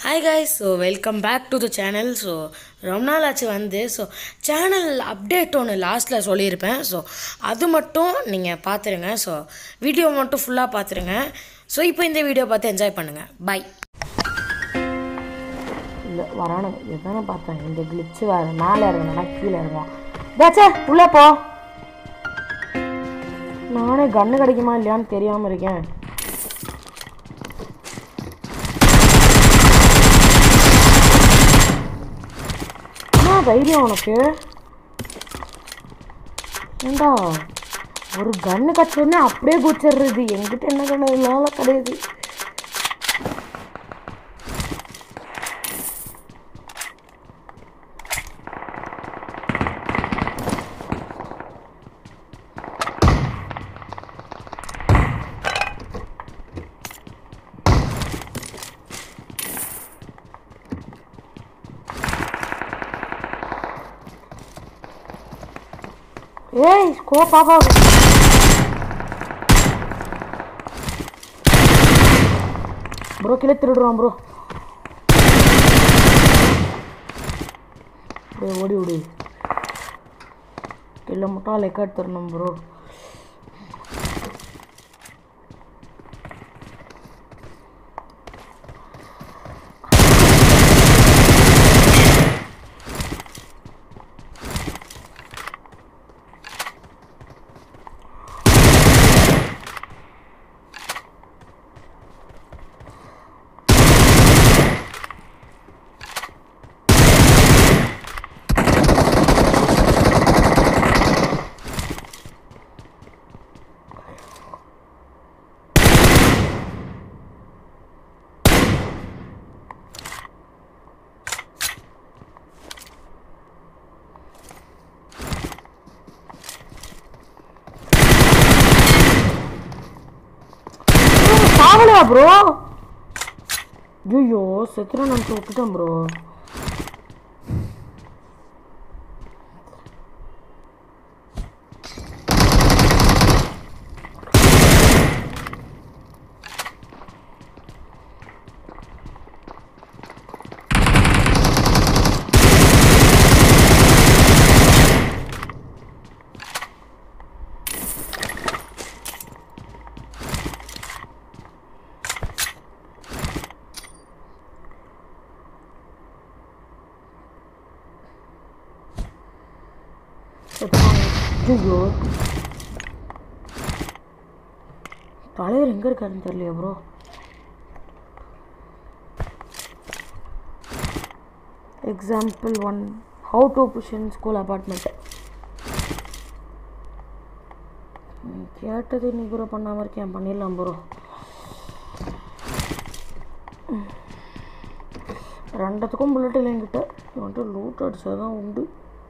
Hi guys so welcome back to the channel so ரொம்ப நாள் ஆச்சு வந்து ஸோ சேனல் அப்டேட் ஒன்று லாஸ்ட்டில் சொல்லியிருப்பேன் ஸோ அது மட்டும் நீங்கள் பார்த்துருங்க ஸோ வீடியோ மட்டும் ஃபுல்லாக பார்த்துருங்க ஸோ இப்போ இந்த வீடியோ பார்த்து என்ஜாய் பண்ணுங்கள் பை இல்லை வரானுங்க இதுதானே பார்த்தேன் இந்த கிளிச்சு வேறு மேலே இறங்கினா கீழே இறங்குவான் தாச்சே உள்ளே போ நானே கன்று கிடைக்குமா இல்லையான்னு தெரியாமல் இருக்கேன் என்ன தைரியம் உனக்கு ஏண்டா ஒரு கன்று கச்சோடனே அப்படியே குச்சிடுறது என்கிட்ட என்ன கண்ணு இல்லாத கிடையாது ஏய் கோ பாப்பா ப்ரோ கீழே திருடுறான் ப்ரோ ப்ரோ ஓடி ஓடி கீழே மட்டும் லெக்க எடுத்துடணும் ப்ரோ சாவலையா ப்ரோ ஐயோ செத்துறேன் நினச்சி விட்டுட்டேன் ப்ரோ ஐயோ தலைவர் எங்கே இருக்காருன்னு தெரியலையா bro example one how to push in school apartment கேட்டது நீ ப்ரோ பண்ணாமல் இருக்கேன் பண்ணிடலாம் ப்ரோ ரெண்டத்துக்கும் புல்லட் இல்லை என்கிட்ட வந்துட்டு லூட் அடிச்சா தான் உண்டு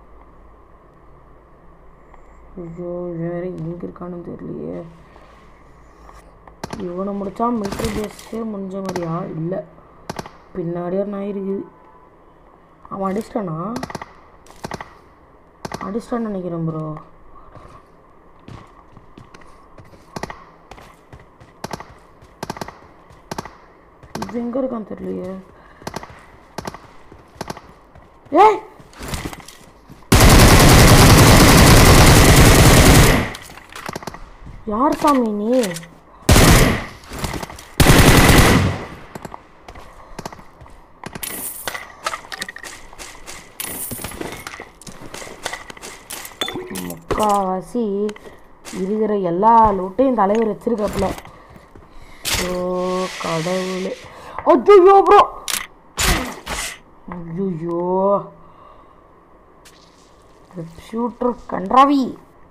ஐயோ இவன் வேற எங்கே இருக்கான்னு தெரியலையே இவனை முடிச்சா மிலிட்ரி பேஸே முடிஞ்ச மாதிரியா இல்லை பின்னாடி ஒரு நாய் இருக்குது அவன் அடிச்சிட்டானா அடிச்சிட்டான்னு நினைக்கிறேன் ப்ரோ இது எங்கே இருக்கான்னு தெரியலையே ஏய் யார் சாமி நீ முக்காவாசி இருக்கிற எல்லா லூட்டையும் தலைவர் வச்சிருக்காப்புல ஓ கடவுளே ஐயோ ப்ரோ ஐயோ ஷூட்டர் கன்றாவி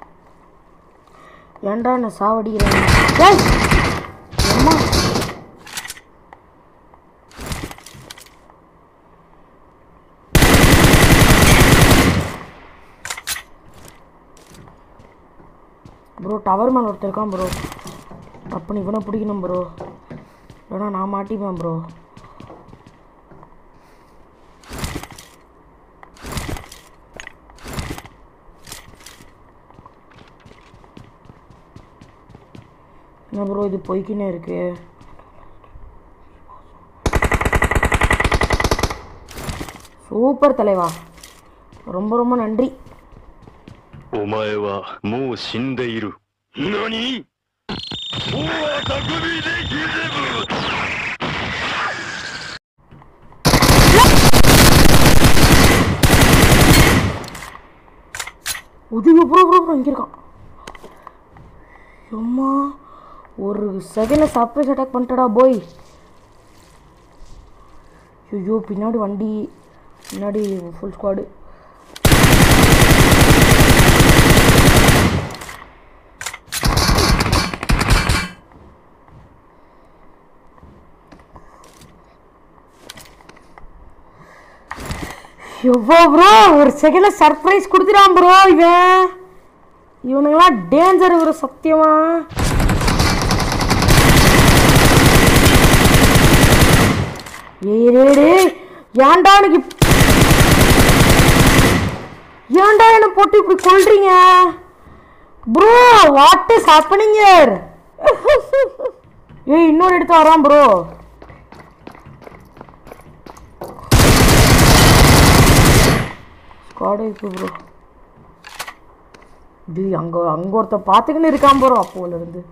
ஏன்டா நான் சாவடிக்கிறேன் ஏய்! அம்மா ப்ரோ டவர் மேலே ஒருத்தர் இருக்கான் ப்ரோ அப்போ இவனை பிடிக்கணும் ப்ரோ இல்லைனா நான் மாட்டிப்பேன் ப்ரோ என்ன ப்ரோ இது பொய்க்கினே இருக்கு சூப்பர் தலைவா ரொம்ப ரொம்ப நன்றி お前はもう死んでいる。何大は匠でギゼブ உதவி ப்ரோ ப்ரோ ப்ரோ இங்கே இருக்கான் அம்மா ஒரு செகண்டில் சர்ப்ரைஸ் அட்டாக் பண்ணிட்டடா போய் ஐயோ பின்னாடி வண்டி பின்னாடி ஃபுல் ஸ்குவாடு எவ்வளோ ப்ரோ ஒரு செகண்ட்ல சர்ப்ரைஸ் கொடுத்துட்டான் ப்ரோ இவன் இவனுங்களாம் டேஞ்சர் ப்ரோ சத்தியமா ஏய் டேய், டேய் ஏன்டா எனக்கு இப்- ஏன்டா என்ன போட்டு இப்படி கொல்றீங்க bro what is happening here ஏய் இன்னொரு எடுத்து வரான் ப்ரோ ஸ்குவாட் இருக்கு ப்ரோ டி அங்க அங்க ஒருத்தன் பார்த்துக்கின்னு இருக்கான் ப்ரோ அப்போல இருந்து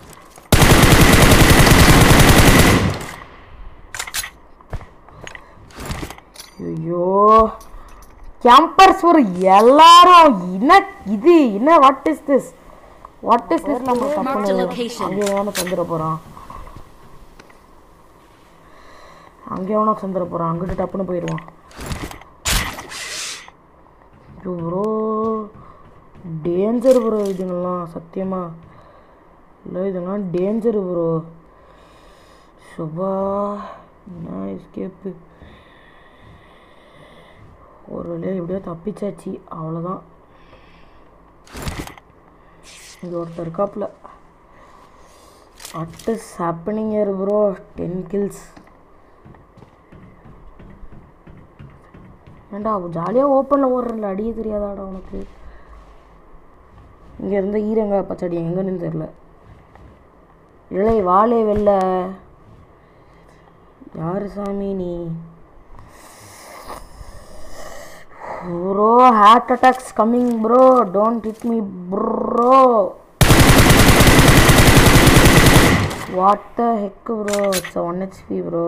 ஐயோ கேம்பர்ஸ் ஒரு எல்லாரும் என்ன இது என்ன what is this what is this நம்ம தப்பு அங்கே வேணா தந்துட போறான் அங்கே வேணா தந்துட போறான் அங்கிட்டு டப்புன்னு போயிடுவான் ப்ரோ டேஞ்சர் ப்ரோ இதுங்கெல்லாம் சத்தியமா இல்லை இதெல்லாம் டேஞ்சர் ப்ரோ சுபா என்ன எஸ்கேப்பு ஒரு வழியாக எப்படியோ தப்பிச்சாச்சு அவ்வளோதான் இது ஒருத்தர் இருக்காப்புல what is happening here bro ten kills ஏன்டா ஜாலியாக ஓப்பனில் ஓடுறல அடியே தெரியாதாடா உனக்கு இங்கே இருந்த ஈரங்க பச்சடி எங்கன்னு தெரில இலை வாழே வெள்ள யாரு சாமி நீ bro heart attacks coming bro don't hit me bro what the heck bro it's one HP bro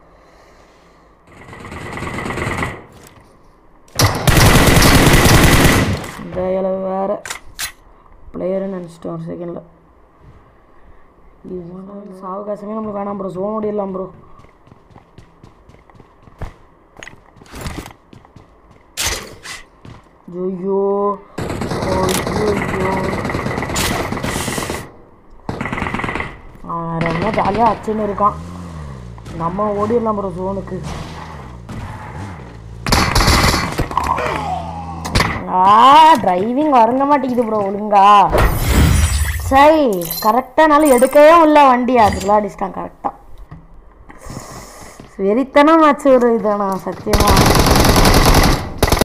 இந்த இலை வேற பிளேயர்னு நினச்சிட்டேன் ஒரு செகண்டில் இது சாவகாசமே நம்மளுக்கு வேணாம் ப்ரோ ஜோன் ஓடிடலாம் ப்ரோ ஐயோ ஐயோ அவன் ரொம்ப ஜாலியாக அச்சுன்னு இருக்கான் நம்ம ஓடிடலாம் ப்ரோ ஜோனுக்கு ஆ டிரைவிங் வரங்க மாட்டேங்குது ப்ரோ ஒழுங்கா சரி கரெக்டானாலும் எடுக்கவே இல்லை வண்டி அதுக்குலாம் அடிச்சிட்டான் கரெக்டாக வெறித்தனம் ஆச்சு ஒரு இதானா சத்தியமா